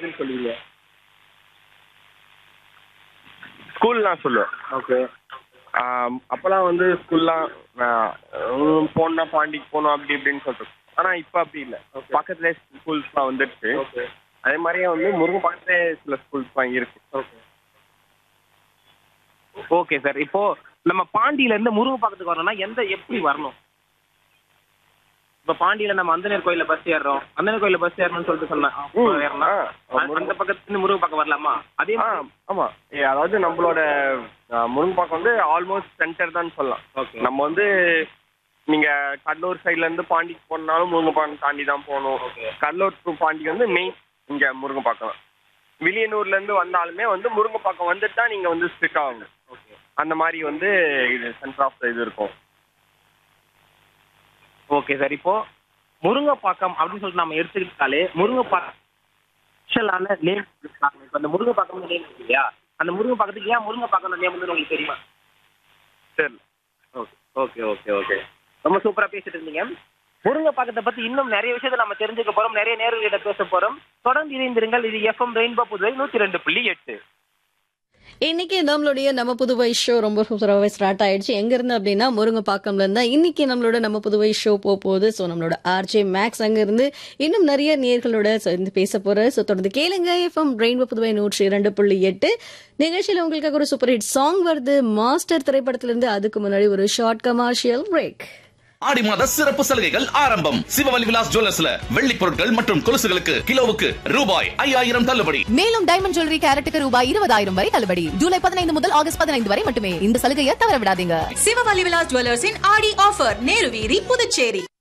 எதுன்னு சொல்லுவீங்க ஸ்கூல்லாம் சொல்லுவேன் ஓகே அப்போல்லாம் வந்து ஸ்கூல்லாம் போனா பாண்டிக்கு போகணும் அப்படி இப்படின்னு சொல்லிட்டு ஆனா இப்போ அப்படி இல்லை Okay. பக்கத்துல ஸ்கூல்ஸ்லாம் வந்துடுச்சு ஓகே அதே மாதிரியே வந்து முருங்கை பக்கத்துலேயே சில ஸ்கூல்ஸ்லாம் இருக்கு ஓகே ஓகே சார் இப்போ நம்ம பாண்டியில இருந்து முருங்கப்பாக்கத்துக்கு வரணும்னா எந்த எப்படி வரணும் இப்ப பாண்டியில நம்ம அந்தனர் கோயில பஸ் ஏறுறோம் அந்தனர் கோயில பஸ் ஏறணும்னு சொல்லிட்டு சொன்னேன் ம், ஏறணும் ஆ, அந்த பக்கத்துல இருந்து முருங்கப்பாக்கம் வரலாமா அதே ஆ மாதிரி ஆமா ஏ, அதாவது நம்மளோட முருங்கப்பாக்கம் வந்து ஆல்மோஸ்ட் சென்டர் தான் சொல்லலாம் ஓகே நம்ம வந்து நீங்க கடலூர் சைடுல இருந்து பாண்டிக்கு போனாலும் முருங்கப்பாக்கம் தாண்டி தான் போகணும் Okay. கடலூர் டு பாண்டி வந்து மெயின் இங்க முருங்கப்பாக்கம் வில்லியனூர்ல இருந்து வந்தாலுமே வந்து முருங்கப்பாக்கம் வந்துட்டு தான் நீங்க வந்து ஸ்ட்ரிக் ஆகணும் ஓகே அந்த மாதிரி வந்து இது சென்டர் ஆஃப் த இது இருக்கும் ஓகே சார் இப்போ முருங்கப்பாக்கம் அப்படின்னு சொல்லிட்டு நம்ம எடுத்துக்கிட்டாலே முருங்கப்பாக்கம் ஸ்பெஷலான நேம் இப்போ அந்த முருங்கப்பாக்கம் நேம் இருக்கு இல்லையா அந்த முருங்கப்பாக்கத்துக்கு ஏன் முருங்கப்பாக்கம் நேம் வந்து உங்களுக்கு தெரியுமா சரி ஓகே ஓகே ஓகே ஓகே ரொம்ப சூப்பரா பேசிட்டு இருந்தீங்க முருங்கப்பாக்கத்தை பத்தி இன்னும் நிறைய விஷயத்தை நம்ம தெரிஞ்சுக்க போறோம் நிறைய நேர்களிடம் பேச போறோம் தொடர்ந்து இணைந்திருங்கள் இது எஃப்எம் ரெயின்போ புதுவை நூத்தி ரெண்டு புள்ளி எட்டு இன்னைக்கு நம்மளுடைய நம்ம புதுவை ஷோ ரொம்ப சூப்பராகவே ஸ்டார்ட் ஆயிடுச்சு எங்க இருந்து அப்படின்னா முருங்கப்பாக்கம்ல இருந்தா இன்னைக்கு நம்மளோட நம்ம புதுவை ஷோ போக போகுது ஸோ நம்மளோட ஆர்ஜே மேக்ஸ் அங்க இருந்து இன்னும் நிறைய நேர்களோட சேர்ந்து பேச போற ஸோ தொடர்ந்து கேளுங்க எஃப்எம் ரெயின்போ புதுவை நூற்றி இரண்டு புள்ளி எட்டு நிகழ்ச்சியில உங்களுக்காக ஒரு சூப்பர் ஹிட் சாங் வருது மாஸ்டர் திரைப்படத்திலிருந்து அதுக்கு முன்னாடி ஒரு ஷார்ட் கமர்ஷியல் பிரேக் ஆடி மாத சிறப்பு சலுகைகள் ஆரம்பம் சிவவலி விலாஸ் ஜுவல்லர்ஸ்ல வெள்ளி பொருட்கள் மற்றும் கொலுசுகளுக்கு கிலோவுக்கு ரூபாய் ஐயாயிரம் தள்ளுபடி மேலும் டைமண்ட் ஜுவல்லரி கேரட்டுக்கு ரூபாய் இருபதாயிரம் வரை தள்ளுபடி ஜூலை பதினைந்து முதல் ஆகஸ்ட் பதினைந்து வரை மட்டுமே இந்த சலுகையை தவற விடாதீங்க சிவவலி விலாஸ் ஜுவல்லர்ஸின் ஆடி ஆஃபர் நேரு வீதி புதுச்சேரி